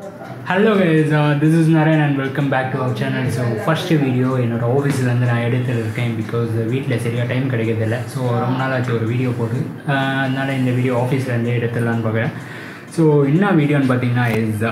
hello guys this is Naren and welcome back to our channel so first video என்னோட ஆஃபீஸ்லேருந்து நான் எடுத்துட்டு இருக்கேன் பிகாஸ் வீட்டில் சரியாக டைம் கிடைக்கிறதில்ல ஸோ ரொம்ப நாள் ஆச்சு ஒரு வீடியோ போட்டு ஆஹ் அதனால இந்த வீடியோ ஆஃபீஸ்லேருந்து எடுத்துடலான்னு பார்க்குறேன் ஸோ என்ன வீடியோன்னு பார்த்தீங்கன்னா இஸ்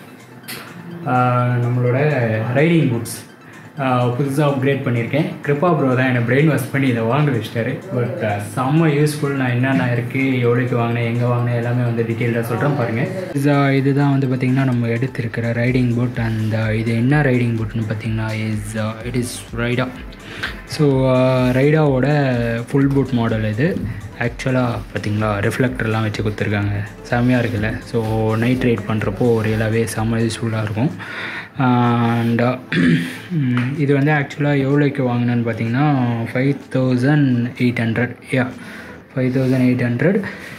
நம்மளோட ரைடிங் புக்ஸ் புதுசாக அப்கிரேட் பண்ணியிருக்கேன் கிருப்பா ப்ரோ தான் என்னை பிரெயின் வாஷ் பண்ணி இதை வாங்க வச்சிட்டாரு பட் செம்ம யூஸ்ஃபுல் நான் என்னென்ன இருக்குது எவ்வளோக்கு வாங்கினேன் எங்கே வாங்கினேன் எல்லாமே வந்து டீட்டெயிலாக சொல்கிறேன் பாருங்கள் இது இதுதான் வந்து பார்த்திங்கன்னா நம்ம எடுத்திருக்கிற ரைடிங் புட் அண்ட் இது என்ன ரைடிங் புட்னு பார்த்தீங்கன்னா is it is Raida so ரைடாவோட ஃபுல் பூட் மாடல் இது ஆக்சுவலாக பார்த்தீங்களா ரிஃப்ளெக்டர்லாம் வச்சு கொடுத்துருக்காங்க செம்மையாக இருக்குல்ல ஸோ நைட் ரைட் பண்ணுறப்போ ரியலாகவே செம்ம யூஸ்ஃபுல்லாக இருக்கும் அண்ட் இது வந்து ஆக்சுவலாக எவ்வளோக்கு வாங்கினேன்னு பார்த்தீங்கன்னா five thousand eight hundred yeah five thousand eight hundred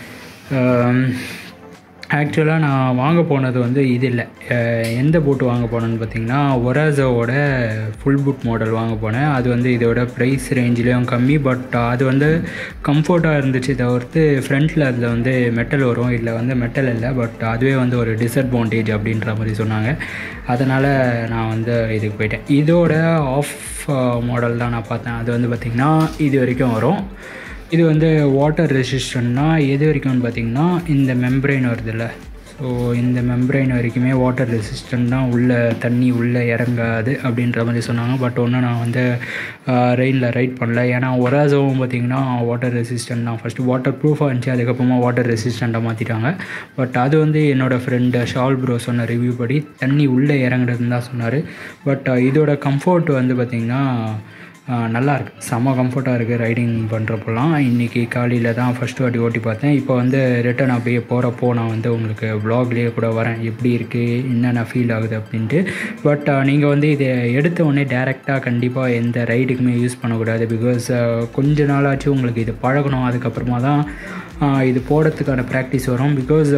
ஆக்சுவலாக நான் வாங்க போனது வந்து இது இல்லை அஹ் எந்த பூட் வாங்க போனேன்னு பார்த்தீங்கன்னா ஒராசோவோட ஃபுல் பூட் மாடல் வாங்க போனேன் அது வந்து இதோட ப்ரைஸ் ரேஞ்சிலையும் கம்மி பட் அது வந்து கம்ஃபர்ட்டாக இருந்துச்சு தவிர்த்து ஃப்ரண்ட்டில் அதில் வந்து மெட்டல் வரும் இதில் வந்து மெட்டல் இல்லை பட் அதுவே வந்து ஒரு டிஸ்அட்வான்டேஜ் அப்படின்ற மாதிரி சொன்னாங்க அதனால் நான் வந்து இதுக்கு போயிட்டேன் இதோட ஆஃப் மாடல் தான் நான் பார்த்தேன் அது வந்து பார்த்திங்கன்னா இது வரைக்கும் வரும் இது வந்து வாட்டர் ரெசிஸ்டன்ட்னா எது வரைக்கும்னு பார்த்தீங்கன்னா இந்த மெம்ப்ரெயின் வருதுல்ல ஸோ இந்த மெம்ப்ரெயின் வரைக்குமே வாட்டர் ரெசிஸ்டன்ட் தான் உள்ளே தண்ணி உள்ளே இறங்காது அப்படின்ற மாதிரி சொன்னாங்க பட் ஒன்றும் நான் வந்து ரெயினில் ரைட் பண்ணல ஏன்னா ஒராசோவும் பார்த்தீங்கன்னா வாட்டர் ரெசிஸ்டன்ட் தான் ஃபஸ்ட்டு வாட்டர் ப்ரூஃபாக இருந்துச்சு அதுக்கப்புறமா வாட்டர் ரெசிஸ்டண்ட்டாக மாற்றிட்டாங்க பட் அது வந்து என்னோடய ஃப்ரெண்டு ஷால் ப்ரோ சொன்ன ரிவ்யூ படி தண்ணி உள்ளே இறங்குறதுன்னு தான் சொன்னார் பட் இதோட கம்ஃபர்ட் வந்து பார்த்திங்கன்னா நல்லா இருக்குது செம்ம கம்ஃபர்ட்டாக இருக்குது ரைடிங் பண்ணுறப்போலாம் இன்றைக்கி காலையில் தான் ஃபஸ்ட்டு வாட்டி ஓட்டி பார்த்தேன் இப்போ வந்து ரிட்டன் அப்படியே போகிறப்போ நான் வந்து உங்களுக்கு வ்ளாக்லேயே கூட வரேன் எப்படி இருக்குது என்னென்ன ஃபீல் ஆகுது அப்படின்ட்டு பட் நீங்கள் வந்து இதை எடுத்த உடனே டேரெக்டாக கண்டிப்பாக எந்த ரைடுக்குமே யூஸ் பண்ணக்கூடாது பிகாஸ் கொஞ்ச நாளாச்சும் உங்களுக்கு இது பழகணும் அதுக்கப்புறமா தான் இது போடுறதுக்கான ப்ராக்டிஸ் வரும் பிகாஸ்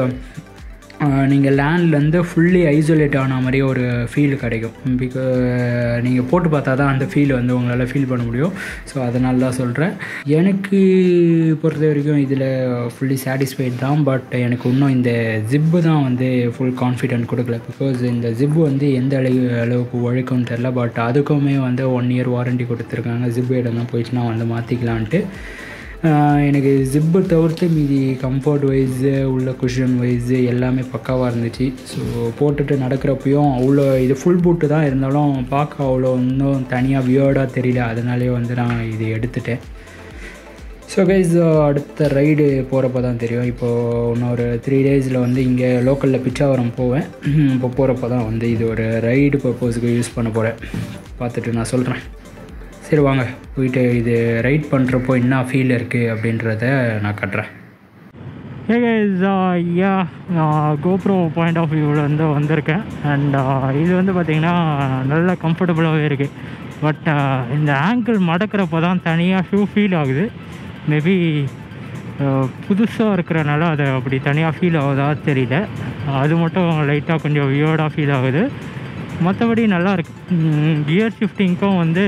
நீங்கள் லேண்ட்லேருந்து ஃபுல்லி ஐசோலேட் ஆன மாதிரி ஒரு ஃபீல் கிடைக்கும் பிகா நீங்கள் போட்டு பார்த்தா தான் அந்த ஃபீல் வந்து உங்களால் ஃபீல் பண்ண முடியும் ஸோ அதனால தான் சொல்கிறேன் எனக்கு பொறுத்த வரைக்கும் இதில் ஃபுல்லி சாட்டிஸ்ஃபைட் தான் பட் எனக்கு இன்னும் இந்த ஜிப்பு தான் வந்து ஃபுல் கான்ஃபிடென்ட் கொடுக்கல பிகாஸ் இந்த ஜிப்பு வந்து எந்த அளவு அளவுக்கு உழைக்கும்னு தெரில பட் அதுக்குமே வந்து ஒன் இயர் வாரண்டி கொடுத்துருக்காங்க ஜிப்பு இடம் போயிடுச்சுன்னா வந்து மாற்றிக்கலான்ட்டு எனக்கு ஜிப்பு தவிர்த்து மீதி கம்ஃபர்ட் வைஸு உள்ள குஷன் வைஸு எல்லாமே பக்காவாக இருந்துச்சு ஸோ போட்டுட்டு நடக்கிறப்பையும் அவ்வளோ இது ஃபுல் பூட்டு தான் இருந்தாலும் பார்க்க அவ்வளோ இன்னும் தனியாக வியர்டாக தெரியல அதனாலே வந்து நான் இது எடுத்துட்டேன் ஸோ கைஸ் அடுத்த ரைடு போகிறப்ப தான் தெரியும் இப்போது இன்னொரு த்ரீ டேஸில் வந்து இங்கே லோக்கலில் பிச்சாவரம் போவேன் இப்போ போகிறப்ப தான் வந்து இது ஒரு ரைடு பர்பஸுக்கு யூஸ் பண்ண போகிறேன் பார்த்துட்டு நான் சொல்கிறேன் சரி வாங்க போயிட்டு இது ரைட் பண்ணுறப்போ என்ன ஃபீல் இருக்குது அப்படின்றத நான் கட்டுறேன் ஐயா நான் கோப்ரோ பாயிண்ட் ஆஃப் வியூவில் வந்து வந்திருக்கேன் அண்ட் இது வந்து பார்த்திங்கன்னா நல்ல கம்ஃபர்டபுளாகவே இருக்குது பட் இந்த ஆங்கிள் மடக்கிறப்போ தான் தனியாக ஷூ ஃபீல் ஆகுது மேபி புதுசாக இருக்கிறனால அது அப்படி தனியாக ஃபீல் ஆகுதா தெரியல அது மட்டும் லைட்டாக கொஞ்சம் வியர்டாக ஃபீல் ஆகுது மற்றபடி நல்லா இருக்கு கியர் ஷிஃப்டிங்க்கும் வந்து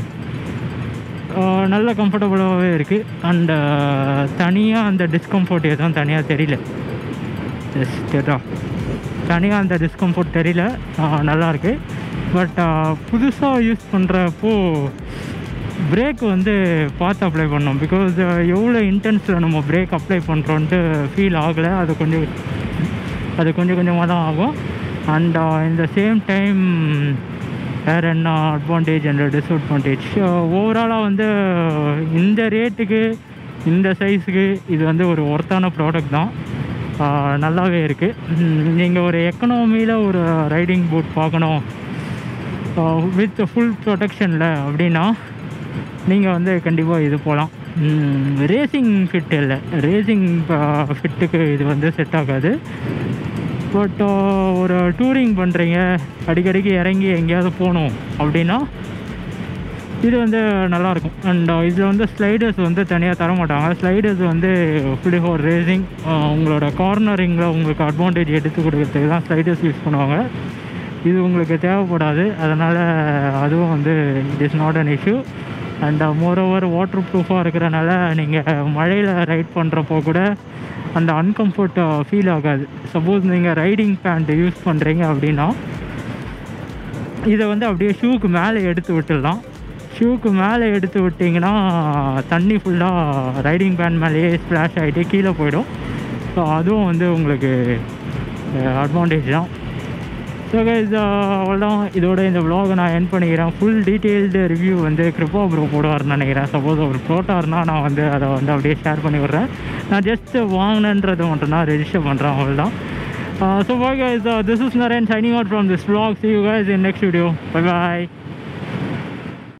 நல்ல கம்ஃபர்டபுளாகவே இருக்குது அண்டு தனியாக அந்த டிஸ்கம்ஃபர்ட் எதுவும் தனியாக தெரியல ஜஸ்டா தனியாக அந்த டிஸ்கம்ஃபர்ட் தெரியல நல்லாயிருக்கு பட் புதுசாக யூஸ் பண்ணுறப்போ பிரேக் வந்து பார்த்து அப்ளை பண்ணோம் பிகாஸ் எவ்வளோ இன்டென்ஸில் நம்ம பிரேக் அப்ளை பண்ணுறோன்ட்டு ஃபீல் ஆகலை அது கொஞ்சம் அது கொஞ்சம் கொஞ்சமாக தான் ஆகும் அண்ட் இந்த சேம் டைம் வேறு என்ன அட்வான்டேஜ் அண்ட் டிஸ்அட்வான்டேஜ் ஓவராலாக வந்து இந்த ரேட்டுக்கு இந்த சைஸுக்கு இது வந்து ஒரு ஒர்த்தான ப்ராடக்ட் தான் நல்லாவே இருக்குது நீங்கள் ஒரு எக்கனாமியில் ஒரு ரைடிங் பூட் பார்க்கணும் வித் ஃபுல் ப்ரொடெக்ஷனில் அப்படின்னா நீங்கள் வந்து கண்டிப்பாக இது போகலாம் ரேசிங் ஃபிட் இல்லை ரேசிங் ஃபிட்டுக்கு இது வந்து செட் ஆகாது பட் ஒரு டூரிங் பண்ணுறீங்க அடிக்கடிக்கு இறங்கி எங்கேயாவது போகணும் அப்படின்னா இது வந்து நல்லாயிருக்கும் அண்ட் இதில் வந்து ஸ்லைடர்ஸ் வந்து தனியாக தர மாட்டாங்க ஸ்லைடர்ஸ் வந்து ஃபுல்லி ஃபார் ரேசிங் உங்களோட கார்னரிங்கில் உங்களுக்கு அட்வான்டேஜ் எடுத்து கொடுக்கறதுக்கு தான் ஸ்லைடர்ஸ் யூஸ் பண்ணுவாங்க இது உங்களுக்கு தேவைப்படாது அதனால் அதுவும் வந்து it is not an issue and moreover water ப்ரூஃபாக இருக்கிறனால நீங்கள் மழையில் ரைட் பண்ணுறப்போ கூட அந்த அன்கம்ஃபர்ட் ஃபீல் ஆகாது சப்போஸ் நீங்கள் ரைடிங் பேண்ட் யூஸ் பண்ணுறீங்க அப்படின்னா இதை வந்து அப்படியே ஷூக்கு மேலே எடுத்து விட்டுடலாம் ஷூக்கு மேலே எடுத்து விட்டிங்கன்னா தண்ணி ஃபுல்லாக ரைடிங் பேண்ட் மேலேயே ஸ்ப்ளாஷ் ஆகிட்டு கீழே போயிடும் ஸோ அதுவும் வந்து உங்களுக்கு அட்வான்டேஜ் தான் ஸோ கைஸ் அவ்வளோதான் இதோட இந்த vlog நான் என் பண்ணிக்கிறேன் ஃபுல் டீட்டெயில்டு ரிவ்யூ வந்து கிருப்பா ப்ரோ போடுவார்னு நினைக்கிறேன் சப்போஸ் அவர் போட்டார்னா நான் வந்து அதை வந்து அப்படியே ஷேர் பண்ணி விட்றேன் நான் ஜஸ்ட் வாங்கினேன்றது மட்டும் தான் ரெஜிஸ்டர் பண்ணுறேன் அவ்வளோதான் so bye guys this is Naren signing out from this vlog see you guys in next video bye bye